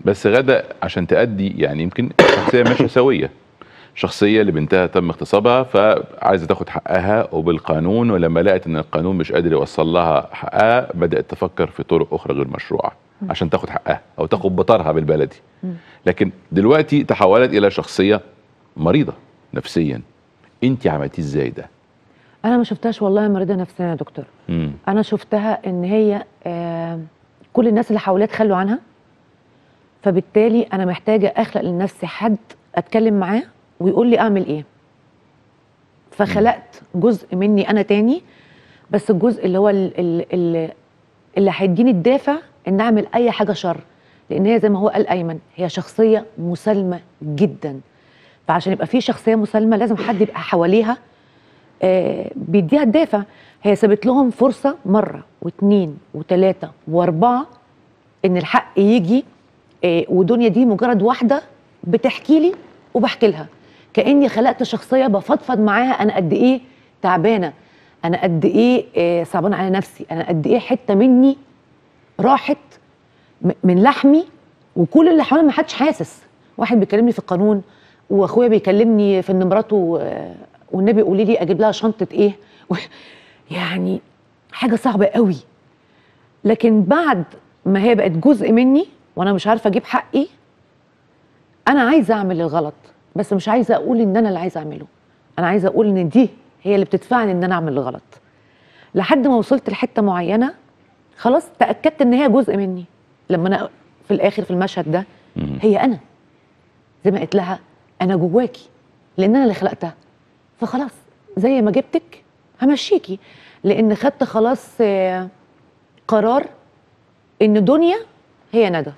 بس غدا عشان تأدي يعني يمكن شخصيه ماشيه سويه شخصيه اللي بنتها تم اغتصابها فعايزه تاخد حقها وبالقانون ولما لقت ان القانون مش قادر يوصل لها حقها بدات تفكر في طرق اخرى غير مشروعه عشان تاخد حقها او تاخد بطارها بالبلدي لكن دلوقتي تحولت الى شخصيه مريضه نفسيا انت عملتيه ازاي ده انا ما شفتهاش والله مريضه نفسيا يا دكتور مم. انا شفتها ان هي آه كل الناس اللي حواليها تخلوا عنها فبالتالي انا محتاجه اخلق لنفسي حد اتكلم معاه ويقول لي اعمل ايه فخلقت جزء مني انا تاني بس الجزء اللي هو ال- ال- ال- اللي هيديني الدافع ان اعمل اي حاجه شر لان هي زي ما هو قال ايمن هي شخصيه مسالمه جدا فعشان يبقى في شخصيه مسالمه لازم حد يبقى حواليها آه، بيديها الدافع هي سابت لهم فرصه مره واثنين وثلاثه واربعه ان الحق يجي آه، ودنيا دي مجرد واحده بتحكي لي وبحكي لها كاني خلقت شخصيه بفضفض معاها انا قد ايه تعبانه انا قد ايه آه، صعبانه على نفسي انا قد ايه حته مني راحت م- من لحمي وكل اللي حواليا ما حدش حاسس واحد بيكلمني في القانون واخويا بيكلمني في ان مراته آه، والنبي قولي لي اجيب لها شنطه ايه يعني حاجه صعبه قوي لكن بعد ما هي بقت جزء مني وانا مش عارفه اجيب حقي انا عايزه اعمل الغلط بس مش عايزه اقول ان انا اللي عايزه اعمله انا عايزه اقول ان دي هي اللي بتدفعني ان انا اعمل الغلط لحد ما وصلت لحته معينه خلاص تاكدت ان هي جزء مني لما انا في الاخر في المشهد ده مم. هي انا زي ما قلت لها انا جواكي لان انا اللي خلقتها فخلاص زي ما جبتك همشيكي لان خدت خلاص آه، قرار ان دنيا هي ندى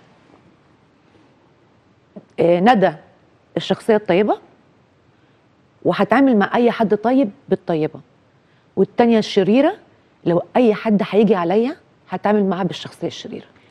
آه، ندى الشخصيه الطيبه وهتعامل مع اي حد طيب بالطيبه والتانيه الشريره لو اي حد هيجي عليا هتعامل معاه بالشخصيه الشريره